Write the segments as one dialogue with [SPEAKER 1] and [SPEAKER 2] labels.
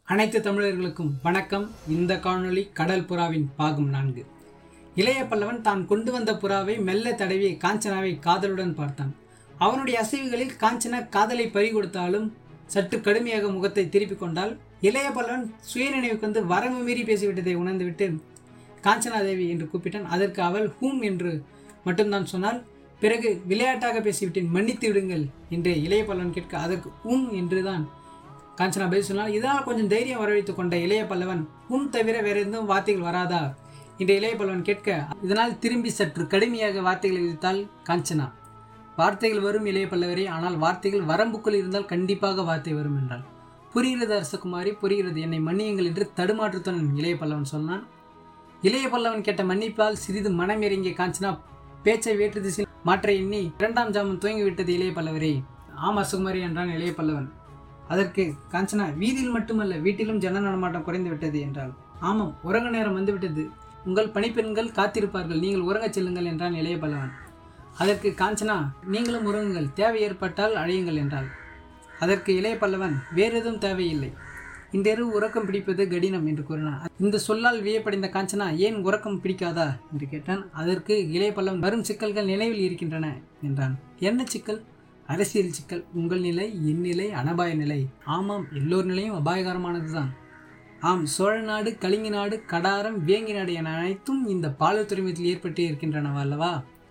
[SPEAKER 1] அனைத்து தமிழர்களுக்கும் வணக்கம் இந்த காணொளி கடல் புறாவின் பாகம் நான்கு இளைய பல்லவன் தான் கொண்டு வந்த புறாவை மெல்ல தடவி காஞ்சனாவை காதலுடன் பார்த்தான் அவனுடைய அசைவுகளில் காஞ்சனா காதலை பறிகொடுத்தாலும் சற்று கடுமையாக முகத்தை திருப்பிக் கொண்டால் இளைய பல்லவன் சுயநினைவுக்கு வந்து வரம்பு மீறி பேசிவிட்டதை உணர்ந்துவிட்டு காஞ்சனா தேவி என்று கூப்பிட்டான் அதற்கு அவள் ஹூம் என்று மட்டும்தான் சொன்னால் பிறகு விளையாட்டாக பேசிவிட்டேன் மன்னித்து விடுங்கள் என்று இளைய பல்லவன் கேட்க அதற்கு உம் என்றுதான் காஞ்சனா பதில் சொன்னால் இதனால் கொஞ்சம் தைரியம் வரவைத்துக் கொண்ட இளைய பல்லவன் உம் தவிர வேற எதுவும் வார்த்தைகள் வராதா என்று இளைய பல்லவன் கேட்க இதனால் திரும்பி சற்று கடுமையாக வார்த்தைகளை விதித்தால் காஞ்சனா வார்த்தைகள் வரும் இளைய பல்லவரே ஆனால் வார்த்தைகள் வரம்புக்குள் இருந்தால் கண்டிப்பாக வார்த்தை வரும் என்றாள் புரிகிறது அரசகுமாரி புரிகிறது என்னை மன்னியுங்கள் என்று தடுமாற்றத்துடன் இளைய பல்லவன் சொன்னான் இளைய பல்லவன் கேட்ட மன்னிப்பால் சிறிது மனம் இறங்கிய காஞ்சனா பேச்சை வேற்று திசையில் மாற்ற எண்ணி இரண்டாம் ஜாமம் துவங்கிவிட்டது இளைய பல்லவரே ஆம் அரசகுமாரி என்றான் இளைய பல்லவன் அதற்கு காஞ்சனா வீதியில் மட்டுமல்ல வீட்டிலும் ஜன நடமாட்டம் குறைந்து விட்டது என்றாள் ஆமாம் உறங்க நேரம் வந்துவிட்டது உங்கள் பணிப்பெண்கள் காத்திருப்பார்கள் நீங்கள் உறங்கச் செல்லுங்கள் என்றான் இளைய பல்லவன் அதற்கு காஞ்சனா நீங்களும் உறங்குங்கள் தேவை ஏற்பட்டால் அழையுங்கள் என்றாள் அதற்கு இளைய பல்லவன் வேறு எதுவும் தேவையில்லை இன்றிரவு உறக்கம் பிடிப்பது கடினம் என்று கூறினான் இந்த சொல்லால் வியப்படைந்த காஞ்சனா ஏன் உறக்கம் பிடிக்காதா என்று கேட்டான் அதற்கு இளைய பல்லவன் வரும் சிக்கல்கள் நினைவில் இருக்கின்றன என்றான் என்ன சிக்கல் அரசியல் சிக்கல் உங்கள் நிலை என் நிலை அனபாய நிலை ஆமாம் எல்லோர் நிலையும் அபாயகரமானதுதான் ஆம் சோழ நாடு கலிங்க நாடு கடாரம் வேங்கி நாடு என அனைத்தும் இந்த பால துறைமுகத்தில் ஏற்பட்டு இருக்கின்றனவா அல்லவா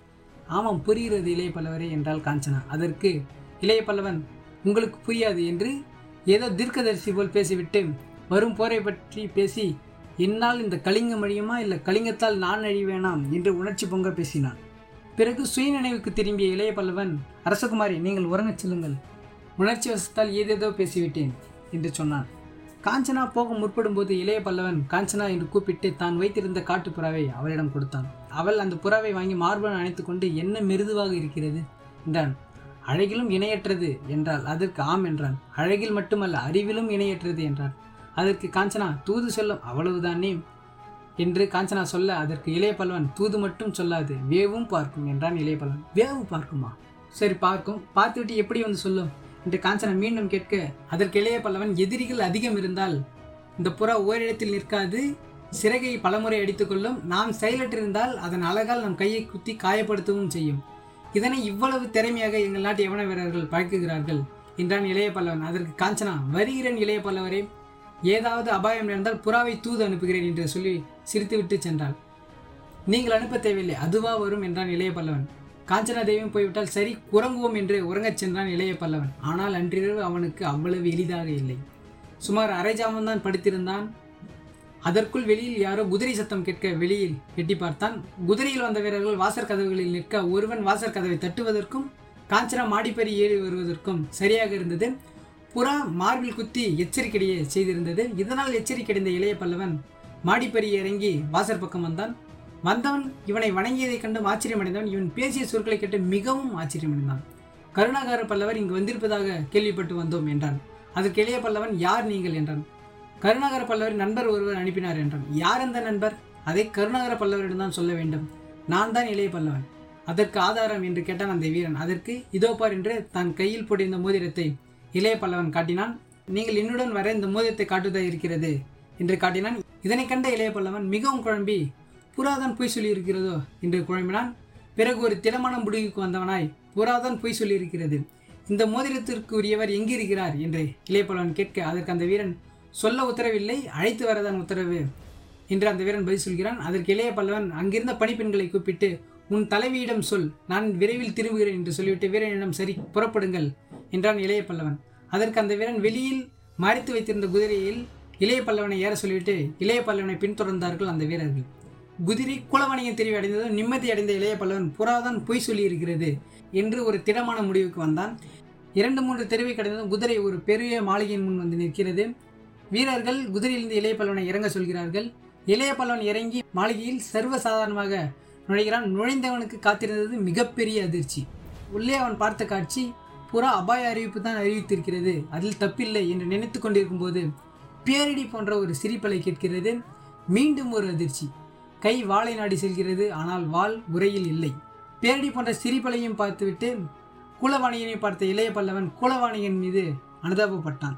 [SPEAKER 1] ஆமாம் புரிகிறது இளைய பல்லவரே என்றால் காஞ்சனா அதற்கு இளைய பல்லவன் உங்களுக்கு புரியாது என்று ஏதோ தீர்க்கதரிசி போல் பேசிவிட்டு வரும் போரை பற்றி பேசி என்னால் இந்த கலிங்கம் அழியுமா இல்லை கலிங்கத்தால் நான் அழிவேனாம் என்று உணர்ச்சி பொங்க பேசினான் பிறகு சுயநினைவுக்கு திரும்பிய இளைய பல்லவன் அரசகுமாரி நீங்கள் உறங்கச் செல்லுங்கள் உணர்ச்சி வசத்தால் ஏதேதோ பேசிவிட்டேன் என்று சொன்னான் காஞ்சனா போக முற்படும்போது இளைய பல்லவன் காஞ்சனா என்று கூப்பிட்டு தான் வைத்திருந்த காட்டுப் புறாவை அவளிடம் கொடுத்தான் அவள் அந்த புறாவை வாங்கி மார்புடன் அணைத்துக்கொண்டு என்ன மிருதுவாக இருக்கிறது என்றான் அழகிலும் இணையற்றது என்றால் அதற்கு ஆம் என்றான் அழகில் மட்டுமல்ல அறிவிலும் இணையற்றது என்றான் அதற்கு காஞ்சனா தூது சொல்லும் அவ்வளவுதானே என்று காஞ்சனா சொல்ல அதற்கு இளைய பல்லவன் தூது மட்டும் சொல்லாது வேவும் பார்க்கும் என்றான் இளைய பல்லவன் வேவு பார்க்குமா சரி பார்க்கும் பார்த்துவிட்டு எப்படி வந்து சொல்லும் என்று காஞ்சனா மீண்டும் கேட்க அதற்கு இளைய பல்லவன் எதிரிகள் அதிகம் இருந்தால் இந்த புறா ஓரிடத்தில் நிற்காது சிறகை பலமுறை அடித்துக்கொள்ளும் நாம் செயலற்றிருந்தால் அதன் அழகால் நம் கையை குத்தி காயப்படுத்தவும் செய்யும் இதனை இவ்வளவு திறமையாக எங்கள் நாட்டு யவன வீரர்கள் பழக்குகிறார்கள் என்றான் இளைய பல்லவன் அதற்கு காஞ்சனா வருகிறேன் இளைய பல்லவரே ஏதாவது அபாயம் நேர்ந்தால் புறாவை தூது அனுப்புகிறேன் என்று சொல்லி சிரித்துவிட்டு சென்றாள் நீங்கள் அனுப்ப தேவையில்லை அதுவா வரும் என்றான் இளைய பல்லவன் காஞ்சனா தேவியும் போய்விட்டால் சரி குரங்குவோம் என்று உறங்கச் சென்றான் இளைய பல்லவன் ஆனால் அன்றிரவு அவனுக்கு அவ்வளவு எளிதாக இல்லை சுமார் அரை ஜாமம் தான் படுத்திருந்தான் அதற்குள் வெளியில் யாரோ குதிரை சத்தம் கேட்க வெளியில் எட்டி பார்த்தான் குதிரையில் வந்த வீரர்கள் வாசற் கதவுகளில் நிற்க ஒருவன் வாசற் கதவை தட்டுவதற்கும் காஞ்சனா மாடிப்பறி ஏறி வருவதற்கும் சரியாக இருந்தது புறா மார்பில் குத்தி எச்சரிக்கையை செய்திருந்தது இதனால் எச்சரிக்கையடைந்த இளைய பல்லவன் மாடிப்பறி இறங்கி வாசற் பக்கம் வந்தான் வந்தவன் இவனை வணங்கியதைக் கண்டு ஆச்சரியமடைந்தவன் இவன் பேசிய சொற்களை கேட்டு மிகவும் ஆச்சரியமடைந்தான் கருணாகர பல்லவர் இங்கு வந்திருப்பதாக கேள்விப்பட்டு வந்தோம் என்றான் அதற்கு இளைய பல்லவன் யார் நீங்கள் என்றான் கருணாகர பல்லவரின் நண்பர் ஒருவர் அனுப்பினார் என்றான் யார் அந்த நண்பர் அதை கருணாகர பல்லவரிடம் தான் சொல்ல வேண்டும் நான் தான் இளைய பல்லவன் அதற்கு ஆதாரம் என்று கேட்டான் அந்த வீரன் அதற்கு இதோ பார் என்று தன் கையில் போட்டிருந்த மோதிரத்தை இளைய பல்லவன் காட்டினான் நீங்கள் என்னுடன் வர இந்த மோதிரத்தை காட்டுவதாக இருக்கிறது என்று காட்டினான் இதனை கண்ட இளைய பல்லவன் மிகவும் குழம்பி புறாதான் பொய் சொல்லியிருக்கிறதோ என்று குழம்பினான் பிறகு ஒரு திடமான முடிவுக்கு வந்தவனாய் புறாதான் பொய் சொல்லியிருக்கிறது இந்த மோதிரத்திற்கு உரியவர் எங்கிருக்கிறார் என்று இளையபல்லவன் கேட்க அதற்கு அந்த வீரன் சொல்ல உத்தரவில்லை அழைத்து வரதான் உத்தரவு என்று அந்த வீரன் பதில் சொல்கிறான் அதற்கு இளைய பல்லவன் அங்கிருந்த பணிப்பெண்களை கூப்பிட்டு உன் தலைவியிடம் சொல் நான் விரைவில் திரும்புகிறேன் என்று சொல்லிவிட்டு வீரனிடம் சரி புறப்படுங்கள் என்றான் இளைய பல்லவன் அதற்கு அந்த வீரன் வெளியில் மறைத்து வைத்திருந்த குதிரையில் இளைய பல்லவனை ஏற சொல்லிவிட்டு இளைய பல்லவனை பின்தொடர்ந்தார்கள் அந்த வீரர்கள் குதிரை குலவணியம் தெரிவி அடைந்ததும் நிம்மதி அடைந்த இளைய பல்லவன் புறாதான் பொய் சொல்லியிருக்கிறது என்று ஒரு திடமான முடிவுக்கு வந்தான் இரண்டு மூன்று தெருவை கடந்ததும் குதிரை ஒரு பெரிய மாளிகையின் முன் வந்து நிற்கிறது வீரர்கள் குதிரையிலிருந்து இளைய பல்லவனை இறங்க சொல்கிறார்கள் இளைய பல்லவன் இறங்கி மாளிகையில் சர்வசாதாரணமாக நுழைகிறான் நுழைந்தவனுக்கு காத்திருந்தது மிகப்பெரிய அதிர்ச்சி உள்ளே அவன் பார்த்த காட்சி புறா அபாய அறிவிப்பு தான் அறிவித்திருக்கிறது அதில் தப்பில்லை என்று நினைத்து கொண்டிருக்கும் போது பேரிடி போன்ற ஒரு சிரிப்பலை கேட்கிறது மீண்டும் ஒரு அதிர்ச்சி கை வாளை நாடி செல்கிறது ஆனால் வாள் உரையில் இல்லை பேரடி போன்ற சிரிப்பலையும் பார்த்துவிட்டு குலவாணியனை பார்த்த இளைய பல்லவன் குலவாணியன் மீது அனுதாபப்பட்டான்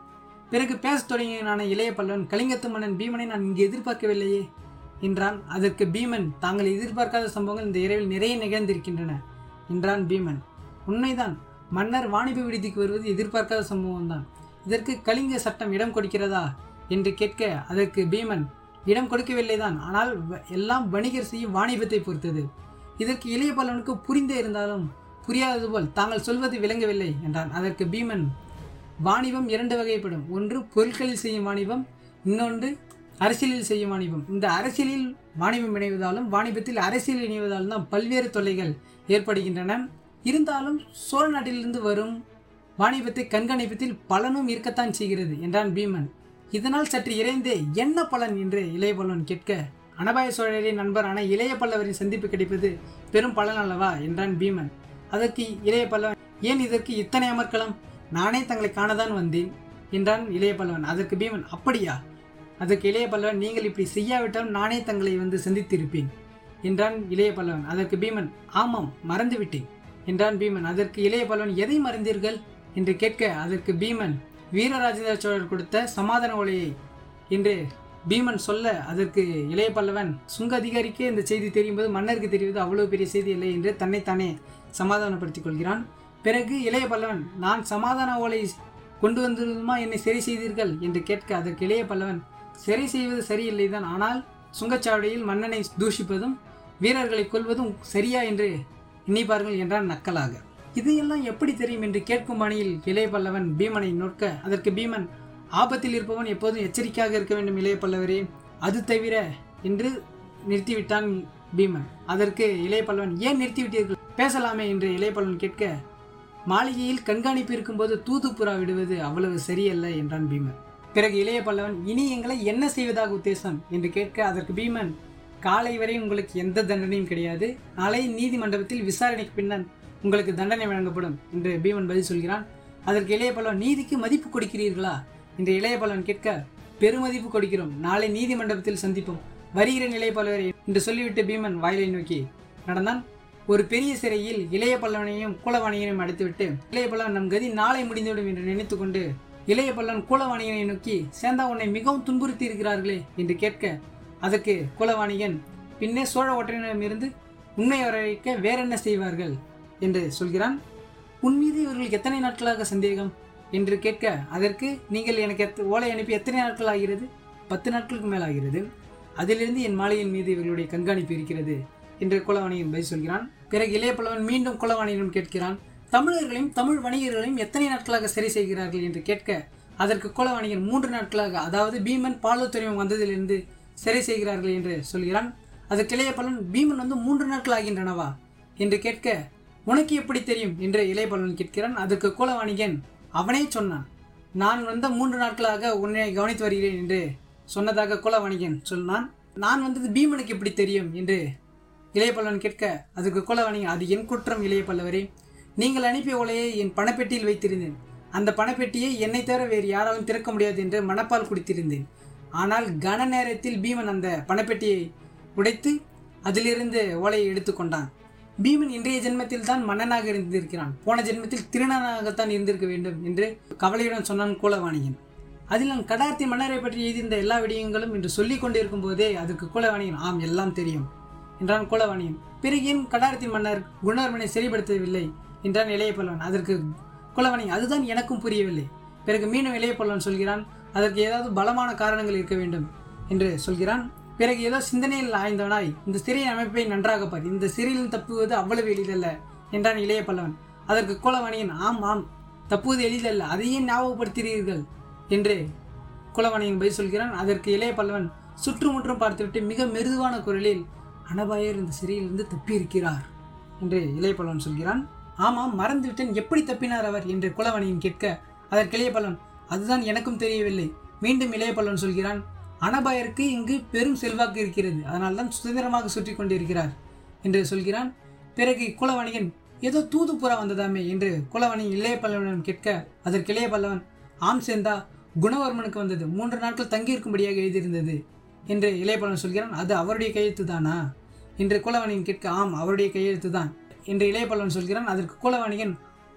[SPEAKER 1] பிறகு பேசத் தொடங்கினான இளைய பல்லவன் கலிங்கத்து மன்னன் பீமனை நான் இங்கு எதிர்பார்க்கவில்லையே என்றான் அதற்கு பீமன் தாங்கள் எதிர்பார்க்காத சம்பவங்கள் இந்த இரவில் நிறைய நிகழ்ந்திருக்கின்றன என்றான் பீமன் உண்மைதான் மன்னர் வாணிப விடுதிக்கு வருவது எதிர்பார்க்காத சம்பவம் தான் இதற்கு கலிங்க சட்டம் இடம் கொடுக்கிறதா என்று கேட்க அதற்கு பீமன் இடம் கொடுக்கவில்லை தான் ஆனால் வ- எல்லாம் வணிகர் செய்யும் வாணிபத்தை பொறுத்தது இதற்கு இளைய பல்லவனுக்கு புரிந்தே இருந்தாலும் புரியாதது போல் தாங்கள் சொல்வது விளங்கவில்லை என்றான் அதற்கு பீமன் வாணிபம் இரண்டு வகைப்படும் ஒன்று பொருட்களில் செய்யும் வாணிபம் இன்னொன்று அரசியலில் செய்யும் வாணிபம் இந்த அரசியலில் வாணிபம் இணைவதாலும் வாணிபத்தில் அரசியல் இணைவதாலும் தான் பல்வேறு தொல்லைகள் ஏற்படுகின்றன இருந்தாலும் சோழ நாட்டிலிருந்து வரும் வாணிபத்தை கண்காணிப்பதில் பலனும் இருக்கத்தான் செய்கிறது என்றான் பீமன் இதனால் சற்று இறைந்தே என்ன பலன் என்று இளைய பல்லவன் கேட்க அனபாய சோழரின் நண்பரான இளைய பல்லவரின் சந்திப்பு கிடைப்பது பெரும் பலன் அல்லவா என்றான் பீமன் அதற்கு இளைய பல்லவன் ஏன் இதற்கு இத்தனை அமர்க்கலாம் நானே தங்களை காணதான் வந்தேன் என்றான் இளைய பல்லவன் அதற்கு பீமன் அப்படியா அதற்கு இளைய பல்லவன் நீங்கள் இப்படி செய்யாவிட்டாலும் நானே தங்களை வந்து சந்தித்திருப்பேன் என்றான் இளைய பல்லவன் அதற்கு பீமன் ஆமாம் மறந்துவிட்டேன் என்றான் பீமன் அதற்கு இளைய பல்லவன் எதை மறந்தீர்கள் என்று கேட்க அதற்கு பீமன் வீரராஜேந்திர சோழர் கொடுத்த சமாதான ஓலையை என்று பீமன் சொல்ல அதற்கு இளைய பல்லவன் சுங்க அதிகாரிக்கே இந்த செய்தி தெரியும்போது மன்னருக்கு தெரிவது அவ்வளவு பெரிய செய்தி இல்லை என்று தன்னைத்தானே சமாதானப்படுத்திக் கொள்கிறான் பிறகு இளைய பல்லவன் நான் சமாதான ஓலை கொண்டு வந்ததுமா என்னை சரி செய்தீர்கள் என்று கேட்க அதற்கு இளைய பல்லவன் சரி செய்வது சரியில்லைதான் ஆனால் சுங்கச்சாவடியில் மன்னனை தூஷிப்பதும் வீரர்களை கொல்வதும் சரியா என்று எண்ணிப்பார்கள் என்றான் நக்கலாக இது எல்லாம் எப்படி தெரியும் என்று கேட்கும் பாணியில் இளைய பல்லவன் பீமனை நோக்க அதற்கு பீமன் ஆபத்தில் இருப்பவன் எப்போதும் எச்சரிக்கையாக இருக்க வேண்டும் இளைய பல்லவரே அது தவிர என்று நிறுத்திவிட்டான் பீமன் அதற்கு இளைய பல்லவன் ஏன் நிறுத்திவிட்டீர்கள் பேசலாமே என்று இளைய பல்லவன் கேட்க மாளிகையில் கண்காணிப்பு இருக்கும்போது தூதுப்புறா விடுவது அவ்வளவு சரியல்ல என்றான் பீமன் பிறகு இளைய பல்லவன் இனி எங்களை என்ன செய்வதாக உத்தேசம் என்று கேட்க அதற்கு பீமன் காலை வரை உங்களுக்கு எந்த தண்டனையும் கிடையாது நாளை நீதிமன்றத்தில் விசாரணைக்கு பின்னர் உங்களுக்கு தண்டனை வழங்கப்படும் என்று பீமன் பதில் சொல்கிறான் அதற்கு இளைய பல்லவன் நீதிக்கு மதிப்பு கொடுக்கிறீர்களா என்று இளைய பல்லவன் கேட்க பெருமதிப்பு கொடுக்கிறோம் நாளை நீதிமன்றத்தில் சந்திப்போம் வருகிற இளைய பல்லவரே என்று சொல்லிவிட்டு பீமன் வாயிலை நோக்கி நடந்தான் ஒரு பெரிய சிறையில் இளைய பல்லவனையும் கூலவாணியனையும் அடைத்துவிட்டு இளைய பல்லவன் நம் கதி நாளை முடிந்துவிடும் என்று நினைத்துக்கொண்டு இளைய பல்லவன் கூலவாணியனை நோக்கி சேந்தா உன்னை மிகவும் துன்புறுத்தி இருக்கிறார்களே என்று கேட்க அதற்கு கூலவாணியன் பின்னே சோழ ஒற்றையினரிடமிருந்து உண்மை வரவைக்க வேறென்ன செய்வார்கள் என்று சொல்கிறான் உன் மீது இவர்களுக்கு எத்தனை நாட்களாக சந்தேகம் என்று கேட்க அதற்கு நீங்கள் எனக்கு எத்த ஓலை அனுப்பி எத்தனை நாட்கள் ஆகிறது பத்து நாட்களுக்கு மேல் ஆகிறது அதிலிருந்து என் மாளிகையின் மீது இவர்களுடைய கண்காணிப்பு இருக்கிறது என்று குலவாணியன் பதில் சொல்கிறான் பிறகு இளைய பல்லவன் மீண்டும் குலவாணியிடம் கேட்கிறான் தமிழர்களையும் தமிழ் வணிகர்களையும் எத்தனை நாட்களாக சரி செய்கிறார்கள் என்று கேட்க அதற்கு குலவாணியன் மூன்று நாட்களாக அதாவது பீமன் பாலூர் துறைமுகம் வந்ததிலிருந்து சரி செய்கிறார்கள் என்று சொல்கிறான் அதற்கு இளைய பல்லவன் பீமன் வந்து மூன்று நாட்கள் ஆகின்றனவா என்று கேட்க உனக்கு எப்படி தெரியும் என்று இளைய பல்லவன் கேட்கிறான் அதற்கு குலவாணிகன் அவனே சொன்னான் நான் வந்த மூன்று நாட்களாக உன்னை கவனித்து வருகிறேன் என்று சொன்னதாக குலவாணிகன் சொன்னான் நான் வந்தது பீமனுக்கு எப்படி தெரியும் என்று இளைய பல்லவன் கேட்க அதுக்கு குலவாணிகன் அது என் குற்றம் இளைய பல்லவரே நீங்கள் அனுப்பிய ஓலையை என் பணப்பெட்டியில் வைத்திருந்தேன் அந்த பணப்பெட்டியை என்னை தவிர வேறு யாராலும் திறக்க முடியாது என்று மனப்பால் குடித்திருந்தேன் ஆனால் கன நேரத்தில் பீமன் அந்த பணப்பெட்டியை உடைத்து அதிலிருந்து ஓலையை எடுத்துக்கொண்டான் பீமன் இன்றைய ஜென்மத்தில் தான் மன்னனாக இருந்திருக்கிறான் போன ஜென்மத்தில் திருநனாகத்தான் இருந்திருக்க வேண்டும் என்று கவலையுடன் சொன்னான் கூலவாணியன் அதில் நான் கடார்த்தி மன்னரை பற்றி எழுதியிருந்த எல்லா விடயங்களும் என்று சொல்லிக் கொண்டிருக்கும் போதே அதுக்கு கூலவாணியன் ஆம் எல்லாம் தெரியும் என்றான் கூலவாணியன் பிறகு ஏன் கடாரத்தின் மன்னர் குணவர்மனை சரிப்படுத்தவில்லை என்றான் இளைய பல்லவன் அதற்கு குலவணி அதுதான் எனக்கும் புரியவில்லை பிறகு மீண்டும் இளைய பல்லவன் சொல்கிறான் அதற்கு ஏதாவது பலமான காரணங்கள் இருக்க வேண்டும் என்று சொல்கிறான் பிறகு ஏதோ சிந்தனையில் ஆய்ந்தவனாய் இந்த சிறையின் அமைப்பை நன்றாக பார் இந்த சிறையில் தப்புவது அவ்வளவு எளிதல்ல என்றான் இளைய பல்லவன் அதற்கு குலவணியன் ஆம் ஆம் தப்புவது எளிதல்ல அதையே ஞாபகப்படுத்துகிறீர்கள் என்று குலவணியன் பதில் சொல்கிறான் அதற்கு இளைய பல்லவன் சுற்றுமுற்றும் பார்த்துவிட்டு மிக மெருதுவான குரலில் அனபாயர் இந்த சிறையிலிருந்து தப்பியிருக்கிறார் என்று இளைய பல்லவன் சொல்கிறான் ஆமாம் மறந்துவிட்டேன் எப்படி தப்பினார் அவர் என்று குலவணியன் கேட்க அதற்கு இளைய பல்லவன் அதுதான் எனக்கும் தெரியவில்லை மீண்டும் இளைய பல்லவன் சொல்கிறான் அனபாயருக்கு இங்கு பெரும் செல்வாக்கு இருக்கிறது அதனால்தான் சுதந்திரமாக சுற்றி கொண்டிருக்கிறார் என்று சொல்கிறான் பிறகு குலவணிகன் ஏதோ தூதுப்புறா வந்ததாமே என்று குலவணியன் இளைய பல்லவனிடம் கேட்க அதற்கு இளைய பல்லவன் ஆம் சேந்தா குணவர்மனுக்கு வந்தது மூன்று நாட்கள் தங்கியிருக்கும்படியாக எழுதியிருந்தது என்று இளைய பல்லவன் சொல்கிறான் அது அவருடைய கையெழுத்து தானா என்று குலவணியன் கேட்க ஆம் அவருடைய கையெழுத்து தான் என்று இளைய பல்லவன் சொல்கிறான் அதற்கு குலவணிகன்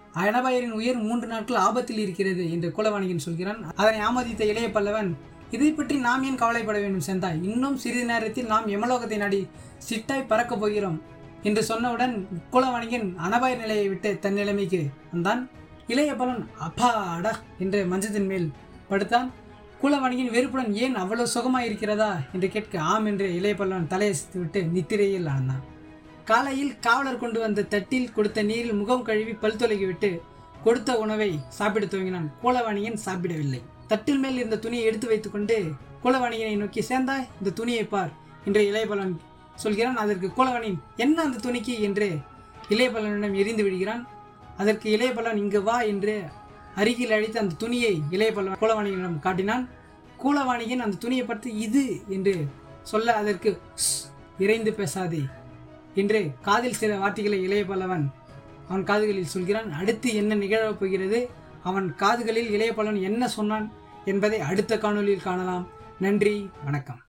[SPEAKER 1] அனபாயரின் உயிர் மூன்று நாட்கள் ஆபத்தில் இருக்கிறது என்று குலவாணிகன் சொல்கிறான் அதனை ஆமோதித்த இளைய பல்லவன் இதை பற்றி நாம் ஏன் கவலைப்பட வேண்டும் செந்தாய் இன்னும் சிறிது நேரத்தில் நாம் யமலோகத்தை நாடி சிட்டாய் பறக்கப் போகிறோம் என்று சொன்னவுடன் குலவாணிகன் அனபாயர் நிலையை விட்டு தன் நிலைமைக்கு வந்தான் இளைய பலன் அப்பாடா என்று மஞ்சத்தின் மேல் படுத்தான் குலவாணியின் வெறுப்புடன் ஏன் அவ்வளவு சுகமாக இருக்கிறதா என்று கேட்க ஆம் என்று இளைய பல்லவன் தலையசித்து விட்டு நித்திரையில் ஆனான் காலையில் காவலர் கொண்டு வந்த தட்டில் கொடுத்த நீரில் முகம் கழுவி பல் துலகி விட்டு கொடுத்த உணவை சாப்பிட துவங்கினான் குலவாணியன் சாப்பிடவில்லை தட்டில் மேல் இருந்த துணியை எடுத்து வைத்துக்கொண்டு குலவாணியனை நோக்கி சேர்ந்தாய் இந்த துணியை பார் என்று இளையபலன் சொல்கிறான் அதற்கு குலவாணியன் என்ன அந்த துணிக்கு என்று இளையபலனிடம் எரிந்து விடுகிறான் அதற்கு இளையபலன் இங்கு வா என்று அருகில் அழைத்து அந்த துணியை இளையபலன் குலவாணியனிடம் காட்டினான் கூலவாணியன் அந்த துணியை பார்த்து இது என்று சொல்ல அதற்கு "ஸ், இறைந்து பேசாதே என்று காதில் சில வார்த்தைகளை இளைய பல்லவன் அவன் காதுகளில் சொல்கிறான் அடுத்து என்ன நிகழப் போகிறது அவன் காதுகளில் இளைய பல்லவன் என்ன சொன்னான் என்பதை அடுத்த காணொளியில் காணலாம் நன்றி வணக்கம்